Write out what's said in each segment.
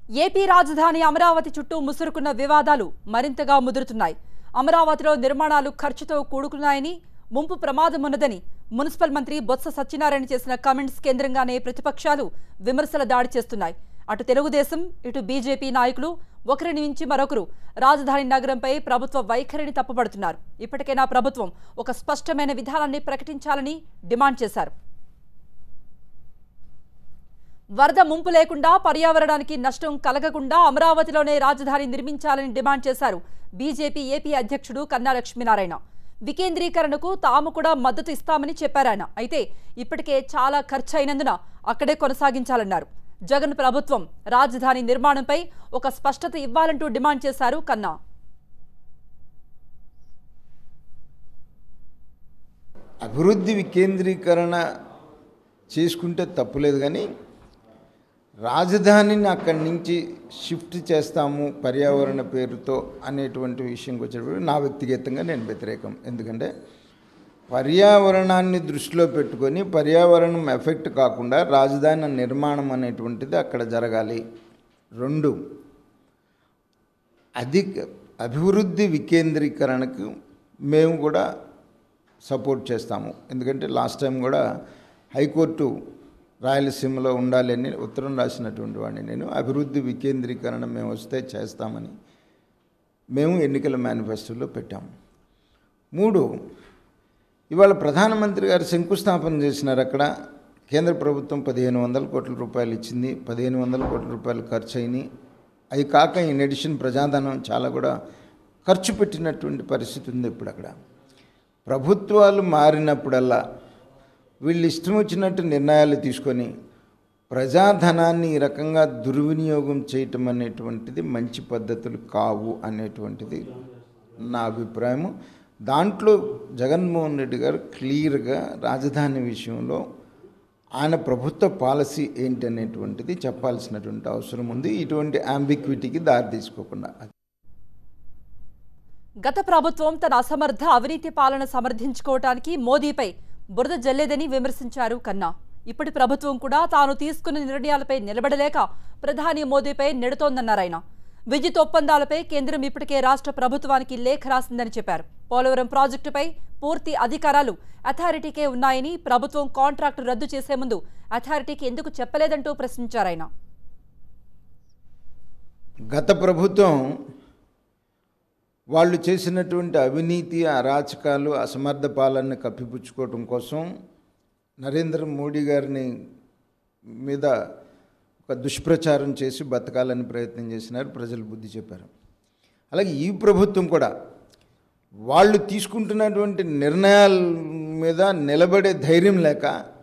AP రాజధాని అమరావతి చుట్టూ ముసురుకున్న వివాదాలు మరింతగా ముదురుతున్నాయి అమరావతిలో నిర్మాణాలు ఖర్చుతో కూడుకున్నాయని ముంపు ప్రమాదం ఉన్నదని మున్సిపల్ మంత్రి బొత్స సత్యనారాయణ చేసిన కామెంట్స్ కేంద్రంగానే ప్రతిపక్షాలు విమర్శల దాడి చేస్తున్నాయి అటు తెలుగుదేశం ఇటు బీజేపీ నాయకులు ఒకరిని మించి మరొకరు రాజధాని నగరంపై ప్రభుత్వ వైఖరిని తప్పుపడుతున్నారు ఇప్పటికైనా ప్రభుత్వం ఒక స్పష్టమైన విధానాన్ని ప్రకటించాలని డిమాండ్ చేశారు వరద ముంపు లేకుండా పర్యావరణానికి నష్టం కలగకుండా అమరావతిలోనే రాజధాని నిర్మించాలని డిమాండ్ చేశారు బీజేపీ ఏపీ అధ్యక్షుడు కన్నా లక్ష్మీనారాయణ వికేంద్రీకరణకు తాము కూడా మద్దతు ఇస్తామని చెప్పారు ఆయన అయితే ఇప్పటికే చాలా ఖర్చు అయినందున అక్కడే కొనసాగించాలన్నారు జగన్ ప్రభుత్వం రాజధాని నిర్మాణంపై ఒక స్పష్టత ఇవ్వాలంటూ డిమాండ్ చేశారు కన్నా అభివృద్ధి వికేంద్రీకరణ చేసుకుంటే తప్పులేదు కానీ రాజధానిని అక్కడి నుంచి షిఫ్ట్ చేస్తాము పర్యావరణ పేరుతో అనేటువంటి విషయంకి వచ్చేటప్పుడు నా వ్యక్తిగతంగా నేను వ్యతిరేకం ఎందుకంటే పర్యావరణాన్ని దృష్టిలో పెట్టుకొని పర్యావరణం ఎఫెక్ట్ కాకుండా రాజధాని నిర్మాణం అనేటువంటిది అక్కడ జరగాలి రెండు అధిక అభివృద్ధి వికేంద్రీకరణకు మేము కూడా సపోర్ట్ చేస్తాము ఎందుకంటే లాస్ట్ టైం కూడా హైకోర్టు రాయలసీమలో ఉండాలి అని ఉత్తరం రాసినటువంటి వాడిని నేను అభివృద్ధి వికేంద్రీకరణ మేము వస్తే చేస్తామని మేము ఎన్నికల మేనిఫెస్టోలో పెట్టాము మూడు ఇవాళ ప్రధానమంత్రి గారు శంకుస్థాపన చేసినారు అక్కడ కేంద్ర ప్రభుత్వం పదిహేను వందల కోట్ల రూపాయలు ఇచ్చింది పదిహేను వందల కోట్ల రూపాయలు ఖర్చు అయినాయి అవి కాక ఇన్ ఎడిషన్ ప్రజాధనం చాలా కూడా ఖర్చు పెట్టినటువంటి పరిస్థితి ఉంది ఇప్పుడు అక్కడ ప్రభుత్వాలు మారినప్పుడల్లా వీళ్ళు ఇష్టం వచ్చినట్టు నిర్ణయాలు తీసుకొని ప్రజాధనాన్ని ఈ రకంగా దుర్వినియోగం చేయటం అనేటువంటిది మంచి పద్ధతులు కావు అనేటువంటిది నా అభిప్రాయము దాంట్లో జగన్మోహన్ రెడ్డి గారు క్లియర్గా రాజధాని విషయంలో ఆయన ప్రభుత్వ పాలసీ ఏంటి అనేటువంటిది చెప్పాల్సినటువంటి అవసరం ఉంది ఇటువంటి అంబిక్విటీకి దారి తీసుకోకుండా గత ప్రభుత్వం తన అసమర్థ అవినీతి పాలన సమర్థించుకోవటానికి మోదీపై బురద జల్లేదని విమర్శించారు కన్నా ఇప్పటి ప్రభుత్వం కూడా తాను తీసుకున్న నిర్ణయాలపై నిలబడలేక ప్రధాని మోదీపై నెడుతోందన్నారు ఆయన విద్యుత్ ఒప్పందాలపై కేంద్రం ఇప్పటికే రాష్ట్ర ప్రభుత్వానికి లేఖ రాసిందని చెప్పారు పోలవరం ప్రాజెక్టుపై పూర్తి అధికారాలు అథారిటీకే ఉన్నాయని ప్రభుత్వం కాంట్రాక్టు రద్దు చేసే ముందు అథారిటీకి ఎందుకు చెప్పలేదంటూ ప్రశ్నించారు ఆయన గత ప్రభుత్వం వాళ్ళు చేసినటువంటి అవినీతి అరాచకాలు అసమర్థ పాలనని కప్పిపుచ్చుకోవటం కోసం నరేంద్ర మోడీ గారిని మీద ఒక దుష్ప్రచారం చేసి బతకాలని ప్రయత్నం చేసినారు ప్రజలు బుద్ధి చెప్పారు అలాగే ఈ ప్రభుత్వం కూడా వాళ్ళు తీసుకుంటున్నటువంటి నిర్ణయాల మీద నిలబడే ధైర్యం లేక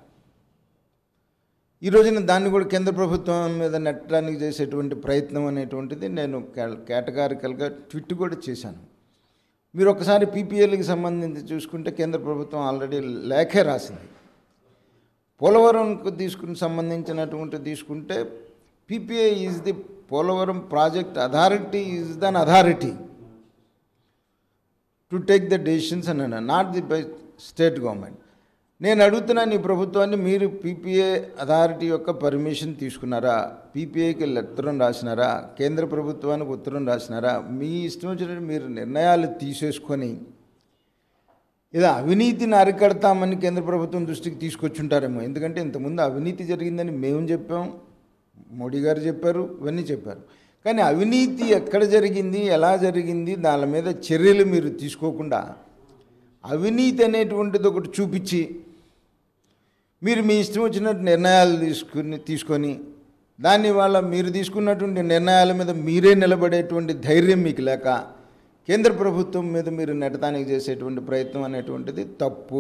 ఈ రోజున దాన్ని కూడా కేంద్ర ప్రభుత్వం మీద నెట్టడానికి చేసేటువంటి ప్రయత్నం అనేటువంటిది నేను కేటగారికల్గా ట్విట్ కూడా చేశాను మీరు ఒకసారి పీపీఎల్కి సంబంధించి చూసుకుంటే కేంద్ర ప్రభుత్వం ఆల్రెడీ లేఖే రాసింది పోలవరంకు తీసుకుని సంబంధించినటువంటి తీసుకుంటే PPI is the Polavaram project authority is then authority to take the decisions అని not the by state government నేను అడుగుతున్నాను ఈ ప్రభుత్వాన్ని మీరు పీపీఏ అథారిటీ యొక్క పర్మిషన్ తీసుకున్నారా పీపీఐకి ఉత్తరం రాసినారా కేంద్ర ప్రభుత్వానికి ఉత్తరం రాసినారా మీ ఇష్టం వచ్చినట్టు మీరు నిర్ణయాలు తీసేసుకొని ఇలా అవినీతిని అరికడతామని కేంద్ర ప్రభుత్వం దృష్టికి తీసుకొచ్చుంటారేమో ఎందుకంటే ఇంతకుముందు అవినీతి జరిగిందని మేము చెప్పాం మోడీ గారు చెప్పారు ఇవన్నీ చెప్పారు కానీ అవినీతి ఎక్కడ జరిగింది ఎలా జరిగింది దాని మీద చర్యలు మీరు తీసుకోకుండా అవినీతి అనేటువంటిది ఒకటి చూపించి మీరు మీ ఇష్టం వచ్చినట్టు నిర్ణయాలు తీసుకుని తీసుకొని దాని వల్ల మీరు తీసుకున్నటువంటి నిర్ణయాల మీద మీరే నిలబడేటువంటి ధైర్యం మీకు లేక కేంద్ర ప్రభుత్వం మీద మీరు నెట్టడానికి చేసేటువంటి ప్రయత్నం అనేటువంటిది తప్పు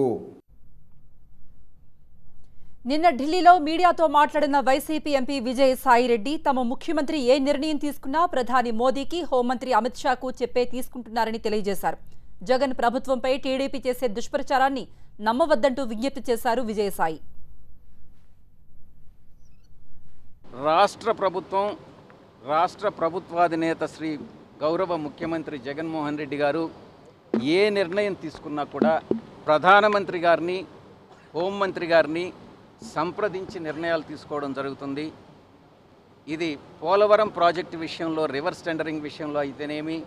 నిన్న ఢిల్లీలో మీడియాతో మాట్లాడిన వైసీపీ ఎంపీ విజయసాయిరెడ్డి తమ ముఖ్యమంత్రి ఏ నిర్ణయం తీసుకున్నా ప్రధాని మోదీకి హోంమంత్రి అమిత్ షాకు చెప్పే తీసుకుంటున్నారని తెలియజేశారు జగన్ ప్రభుత్వంపై టీడీపీ చేసే దుష్ప్రచారాన్ని నమ్మవద్దంటూ విజ్ఞప్తి చేశారు విజయసాయి రాష్ట్ర ప్రభుత్వం రాష్ట్ర ప్రభుత్వాధినేత శ్రీ గౌరవ ముఖ్యమంత్రి జగన్మోహన్ రెడ్డి గారు ఏ నిర్ణయం తీసుకున్నా కూడా ప్రధానమంత్రి గారిని హోంమంత్రి గారిని సంప్రదించి నిర్ణయాలు తీసుకోవడం జరుగుతుంది ఇది పోలవరం ప్రాజెక్టు విషయంలో రివర్స్ టెండరింగ్ విషయంలో అయితేనేమి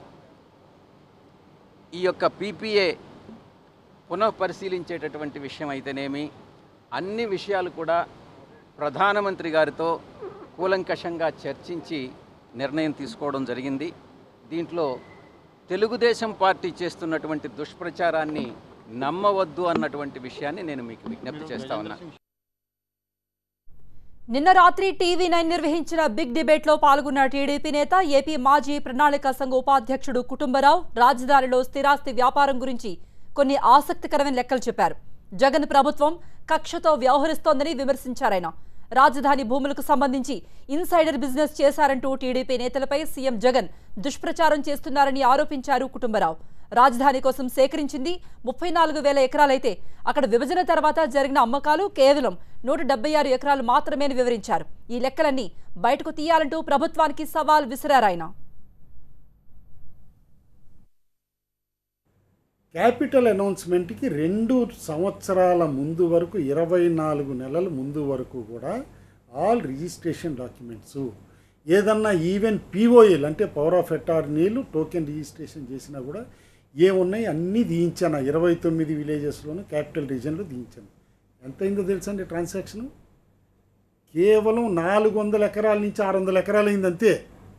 ఈ యొక్క పీపీఏ పునఃపరిశీలించేటటువంటి విషయం అయితేనేమి అన్ని విషయాలు కూడా ప్రధానమంత్రి గారితో కూలంకషంగా చర్చించి నిర్ణయం తీసుకోవడం జరిగింది దీంట్లో తెలుగుదేశం పార్టీ చేస్తున్నటువంటి దుష్ప్రచారాన్ని నమ్మవద్దు అన్నటువంటి విషయాన్ని నేను మీకు విజ్ఞప్తి చేస్తా ఉన్నా నిన్న రాత్రి టీవీ నైన్ నిర్వహించిన బిగ్ డిబేట్లో పాల్గొన్న టీడీపీ నేత ఏపీ మాజీ ప్రణాళిక సంఘ ఉపాధ్యక్షుడు కుటుంబరావు రాజధానిలో స్థిరాస్తి వ్యాపారం గురించి కొన్ని ఆసక్తికరమైన లెక్కలు చెప్పారు జగన్ ప్రభుత్వం కక్షతో వ్యవహరిస్తోందని విమర్శించారాయన రాజధాని భూములకు సంబంధించి ఇన్సైడర్ బిజినెస్ చేశారంటూ టీడీపీ నేతలపై సీఎం జగన్ దుష్ప్రచారం చేస్తున్నారని ఆరోపించారు కుటుంబరావు రాజధాని కోసం సేకరించింది ముప్పై నాలుగు వేల ఎకరాలైతే అక్కడ విభజన తర్వాత జరిగిన అమ్మకాలు కేవలం నూట డెబ్బై ఆరు ఎకరాలు మాత్రమే అని వివరించారు ఈ లెక్కలన్నీ బయటకు తీయాలంటూ ప్రభుత్వానికి సవాల్ విసిరారాయన క్యాపిటల్ అనౌన్స్మెంట్కి రెండు సంవత్సరాల ముందు వరకు ఇరవై నాలుగు నెలల ముందు వరకు కూడా ఆల్ రిజిస్ట్రేషన్ డాక్యుమెంట్స్ ఏదన్నా ఈవెన్ పీఓఎల్ అంటే పవర్ ఆఫ్ అటార్నీలు టోకెన్ రిజిస్ట్రేషన్ చేసినా కూడా ఏమున్నాయి అన్నీ దించాను ఇరవై తొమ్మిది విలేజెస్లోను క్యాపిటల్ రీజన్లో దించాను ఎంత అయిందో తెలుసండి ట్రాన్సాక్షన్ కేవలం నాలుగు వందల ఎకరాల నుంచి ఆరు వందల ఎకరాలు అయింది అంతే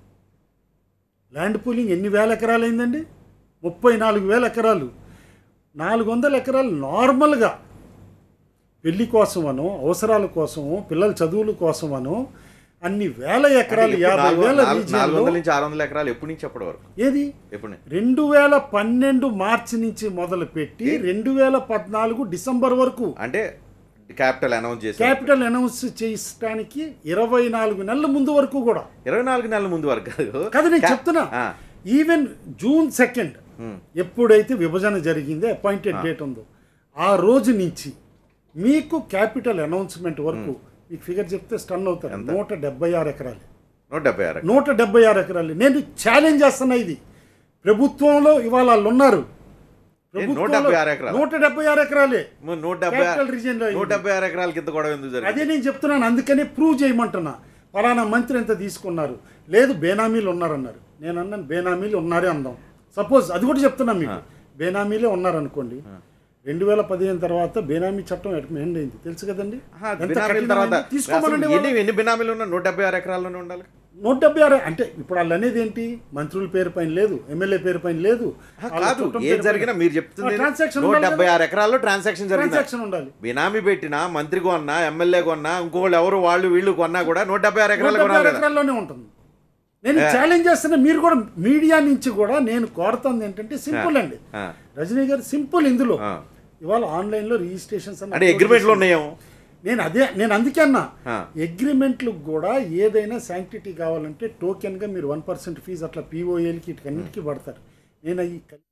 ల్యాండ్ పూలింగ్ ఎన్ని వేల ఎకరాలు అయిందండి ముప్పై నాలుగు వేల ఎకరాలు నాలుగు వందల ఎకరాలు నార్మల్గా పెళ్లి కోసమనో అవసరాల కోసమో పిల్లల చదువుల కోసమనో అన్ని వేల ఎకరాలు అంటే యాభై నాలుగు- వేల నాలుగు- నాలుగు రీజియన్లో వందల నుంచి ఆరు వందల ఎకరాలు ఎప్పటి నుంచి అప్పటి వరకు ఏది ఎప్పుడు రెండు వేల పన్నెండు మార్చి నుంచి మొదలుపెట్టి రెండు వేల పద్నాలుగు డిసెంబర్ వరకు అంటే క్యాపిటల్ అనౌన్స్ చేసి క్యాపిటల్ అనౌన్స్ చేయడానికి ఇరవై నాలుగు నెలల ముందు వరకు కూడా ఇరవై నాలుగు నెలల ముందు వరకు కాదు కదా నేను క్యా- చెప్తున్నా ఆ, ఈవెన్ జూన్ సెకండ్ ఉమ్. ఎప్పుడైతే విభజన జరిగిందో అపాయింటెడ్ డేట్ ఉందో ఆ రోజు నుంచి మీకు క్యాపిటల్ అనౌన్స్మెంట్ వరకు మీకు ఫిగర్ చెప్తే స్టన్ అవుతారు నూట డెబ్బై ఆరు ఎకరాలు నూట డెబ్బై ఆరు నూట డెబ్బై ఆరు ఎకరాలు నేను ఛాలెంజ్ చేస్తున్నా ఇది ప్రభుత్వంలో ఇవాళ వాళ్ళు ఉన్నారు ప్రభుత్వంలో 176 ఎకరాలు? నూట డెబ్బై ఆరు ఎకరాలే ము- నూట డెబ్బై ఆరు- Capital region లో నూట డెబ్బై ఆరు ఎకరాల కింద గొడవ ఎందుకు అదే జరిగింది నేను చెప్తున్నాను అందుకనే ప్రూవ్ చేయమంటున్నా ఫలానా మంత్రి ఎంత తీసుకున్నారు లేదు బేనామీలు ఉన్నారన్నారు నేను అన్నాను బేనామీలు ఉన్నారే అందాం సపోజ్ అది కూడా చెప్తున్నా మీకు బేనామీలే ఉన్నారనుకోండి రెండు వేల పదిహేను తర్వాత బేనామీ చట్టం ఎండ్ అయింది తెలుసు కదండి ఆహా, ఎంత బినామీల కఠినమైంది? తర్వాత తీసుకోమనండి అసలు ఎన్ని వాళ్ళు. ఎన్ని బినామీలు ఉన్నా నూట డెబ్బై ఆరు ఎకరాల్లోనే ఉండాలి నూట డెబ్బై ఆరు అంటే ఇప్పుడు వాళ్ళు అనేది ఏంటి మంత్రుల పేరు పైన లేదు ఎమ్మెల్యే పేరు పైన లేదు ఆహా, వాళ్ళ కాదు చుట్టం ఏది పేరు పైన- జరిగినా మీరు చెప్తుంది ఆ, transaction నూట ఉండాలి డెబ్బై కదా? ఆరు ఎకరాల్లో ట్రాన్సాక్షన్ జరిగింది ట్రాన్సాక్షన్ ఉండాలి బినామీ పెట్టినా మంత్రి కొన్నా ఎమ్మెల్యే కొన్నా ఇంకోళ్ళు ఎవరు వాళ్ళు వీళ్ళు కొన్నా కూడా నూట డెబ్బై ఆరు నూట ఎకరాలు డెబ్బై ఆరు కొనాలి కదా ఎకరాల్లోనే ఉంటుంది నేను ఛాలెంజ్ చేస్తున్నా మీరు కూడా మీడియా నుంచి కూడా నేను కోరుతుంది ఏంటంటే సింపుల్ అండి ఆ. రజనీ గారు సింపుల్ ఇందులో ఆ. ఇవాళ ఆన్లైన్లో రిజిస్ట్రేషన్స్ అంటే అగ్రిమెంట్లు ఉన్నాయేమో నేను అదే నేను అందుకే అన్నా ఆ. అగ్రిమెంట్లకు కూడా ఏదైనా శాంక్టిటీ కావాలంటే టోకెన్గా మీరు వన్ పర్సెంట్ ఫీజు అట్లా పీఓఏలకి ఇటుకన్నిటికీ పడతారు నేను ఈ